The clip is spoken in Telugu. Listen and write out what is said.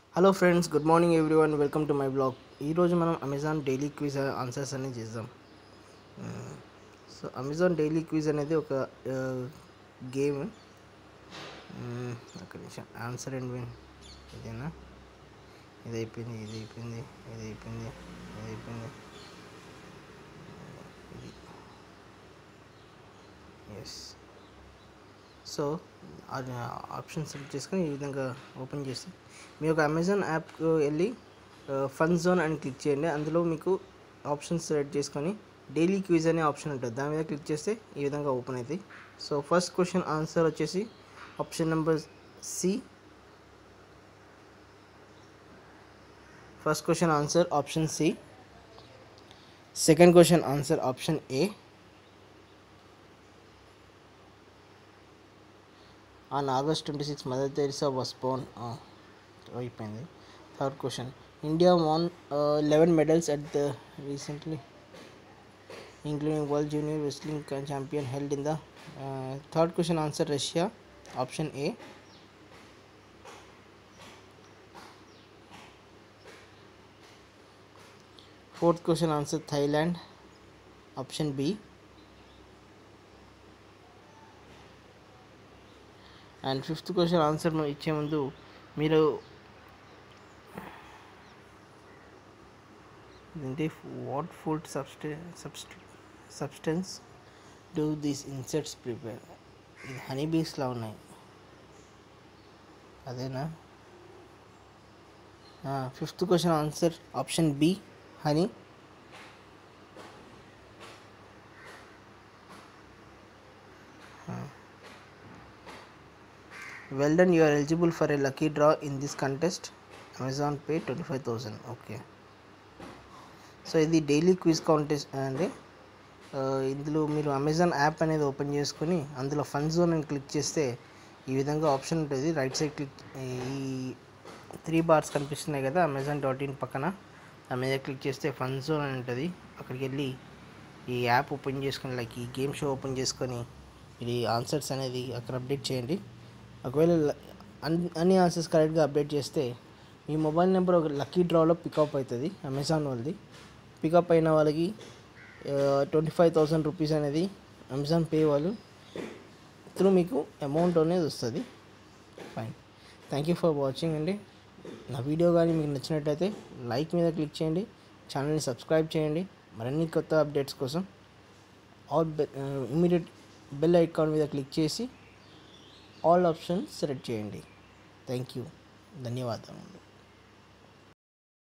Hello friends good morning everyone welcome to my blog ఈరోజు మనం అమెజాన్ డైలీ క్విజ్ ఆన్సర్స్ అనేది చేద్దాం సో అమెజాన్ డైలీ క్విజ్ అనేది ఒక గేమ్ ఒక నిమిషం ఆన్సర్ అండ్ విన్ ఇదేనా ఇది అయిపోయింది ఇది అయిపోయింది ఇది అయిపోయింది ఇది అయిపోయింది ఇది ఎస్ సో ఆప్షన్ సెలెక్ట్ చేసుకొని ఈ విధంగా ఓపెన్ చేసి మీ యొక్క అమెజాన్ యాప్ వెళ్ళి ఫన్ జోన్ అని క్లిక్ చేయండి అందులో మీకు ఆప్షన్ సెలెక్ట్ చేసుకొని డైలీ క్విజ్ అనే ఆప్షన్ ఉంటుంది దాని మీద క్లిక్ చేస్తే ఈ విధంగా ఓపెన్ అవుతాయి సో ఫస్ట్ క్వశ్చన్ ఆన్సర్ వచ్చేసి option number C first question answer option C second question answer option A on August 26, Mother Teresa was born. Oh, అయిపోయింది third question India won eleven medals at the recently including world junior wrestling champion held in the third question answer Russia option A fourth question answer Thailand option B and fifth question answer ఇచ్చే ముందు మీరు ఏంటి what food substance substance substance do these insects prepare ఇది హనీ బీస్లా ఉన్నాయి అదేనా fifth question answer option B honey well done you are eligible for a lucky draw in this contest amazon pay 25000 okay so ఇది డైలీ క్విజ్ కాంటెస్ట్ అండి ఆ, ఇందులో మీరు అమెజాన్ యాప్ అనేది ఓపెన్ చేసుకొని అందులో ఫన్ జోన్ అని క్లిక్ చేస్తే ఈ విధంగా ఆప్షన్ ఉంటుంది రైట్ సైడ్ క్లిక్ ఈ త్రీ బార్స్ కనిపిస్తున్నాయి కదా అమెజాన్ డాట్ ఇన్ పక్కన దాని మీద క్లిక్ చేస్తే ఫన్ జోన్ అని ఉంటుంది అక్కడికి వెళ్ళి ఈ యాప్ ఓపెన్ చేసుకొని లైక్ ఈ గేమ్ షో ఓపెన్ చేసుకొని ఇది ఆన్సర్స్ అనేది అక్కడ అప్డేట్ చేయండి ఒకవేళ ల- అన్- అన్ని ఆన్సర్స్ కరెక్ట్గా అప్డేట్ చేస్తే మీ మొబైల్ నెంబర్ ఒక లక్కీ డ్రాలో పికప్ అవుతుంది అమెజాన్ వాళ్ళది పికప్ అయిన వాళ్ళకి ట్వంటీ ఫైవ్ థౌసండ్ రూపీస్ అనేది అమెజాన్ పే వాళ్ళు త్రూ మీకు అమౌంట్ అనేది వస్తుంది fine thank you for watching అండి నా వీడియో కానీ మీకు నచ్చినట్టయితే లైక్ మీద క్లిక్ చేయండి ఛానల్ని సబ్స్క్రైబ్ చేయండి మరిన్ని కొత్త అప్డేట్స్ కోసం all bell immediate bell icon మీద క్లిక్ చేసి ఆల్ ఆప్షన్స్ సెలెక్ట్ చేయండి థ్యాంక్ యూ ధన్యవాదములు